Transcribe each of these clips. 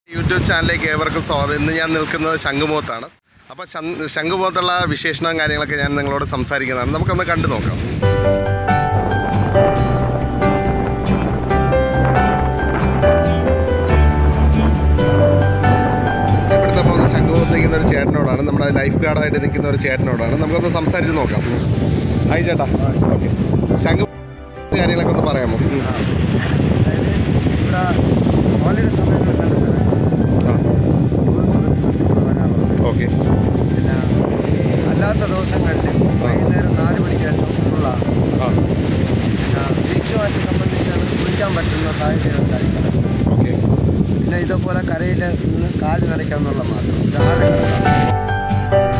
YouTube ചാനലിലേക്ക് ഏവർക്കും സ്വാഗതം ഇന്ന് ഞാൻ നിൽക്കുന്നത് ശംഖുമുഖത്താണ് അപ്പോൾ ശംഖുമുഖത്തുള്ള വിശേഷണവും കാര്യങ്ങളൊക്കെ ഞാൻ നിങ്ങളോട് സംസാരിക്കുന്നതാണ് നമുക്കൊന്ന് കണ്ടു നോക്കാം ഇവിടുത്തെ പോകുന്ന ശംഖുമുഖത്ത് നിൽക്കുന്ന ഒരു ചേട്ടനോടാണ് നമ്മുടെ ലൈഫ് ഗാർഡായിട്ട് നിൽക്കുന്ന ഒരു ചേട്ടനോടാണ് നമുക്കൊന്ന് സംസാരിച്ച് നോക്കാം ഹായ് ചേട്ടാ ഓക്കെ ശംഖു കാര്യങ്ങളൊക്കെ ഒന്ന് പറയാമോ ഇവിടെ ഹോളിഡേ സമയങ്ങളിൽ കണ്ടത് ആ ടൂറിസ്റ്റ് ബസ് ഇഷ്ടംപോലെ വരാറുണ്ട് ഓക്കെ പിന്നെ അല്ലാത്ത ദിവസങ്ങളിൽ വൈകുന്നേരം നാല് മണിക്ക് ശേഷം ഫുള്ളാണ് ആ പിന്നെ ബീച്ചുമായിട്ട് സംബന്ധിച്ച് കുളിക്കാൻ പറ്റുന്ന സാഹചര്യം ഉണ്ടായിട്ടില്ല ഓക്കെ പിന്നെ ഇതുപോലെ കരയിൽ നിന്ന് കാല് നനയ്ക്കാന്നുള്ള മാത്രം ഇത് ആഴം കിടക്കാം.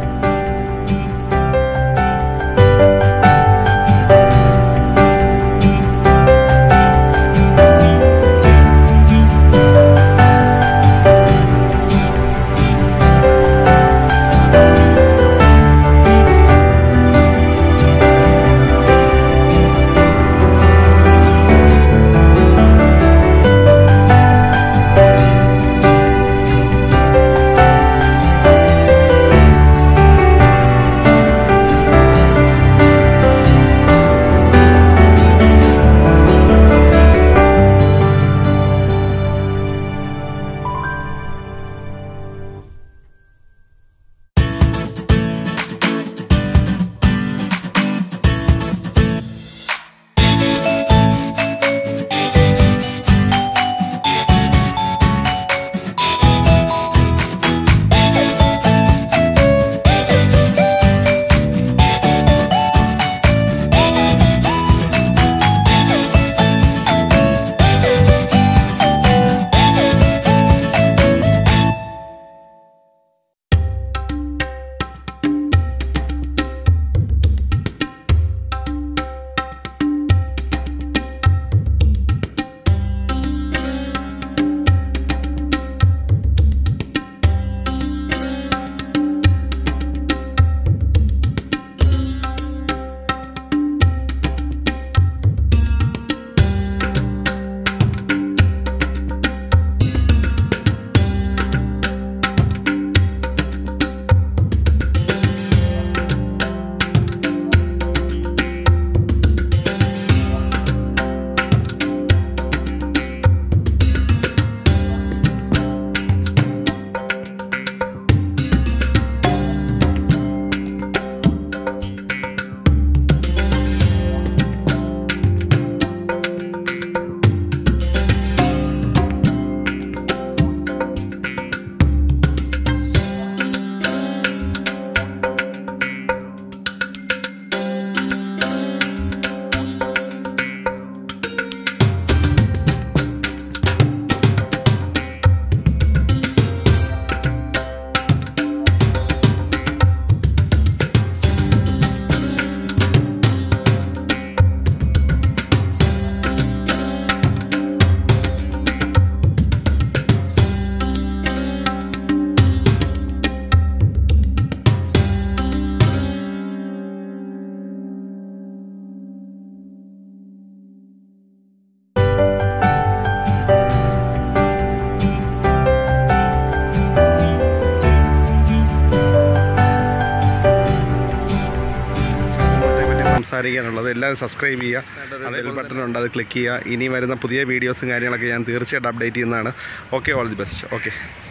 പറ്റി സംസാരിക്കാനുള്ളത് എല്ലാവരും സബ്സ്ക്രൈബ് ചെയ്യുക ബെൽ ബട്ടൺ ഉണ്ട് അത് ക്ലിക്ക് ചെയ്യുക ഇനി വരുന്ന പുതിയ വീഡിയോസും കാര്യങ്ങളൊക്കെ ഞാൻ തീർച്ചയായിട്ടും അപ്ഡേറ്റ് ചെയ്യുന്നതാണ് okay all the best okay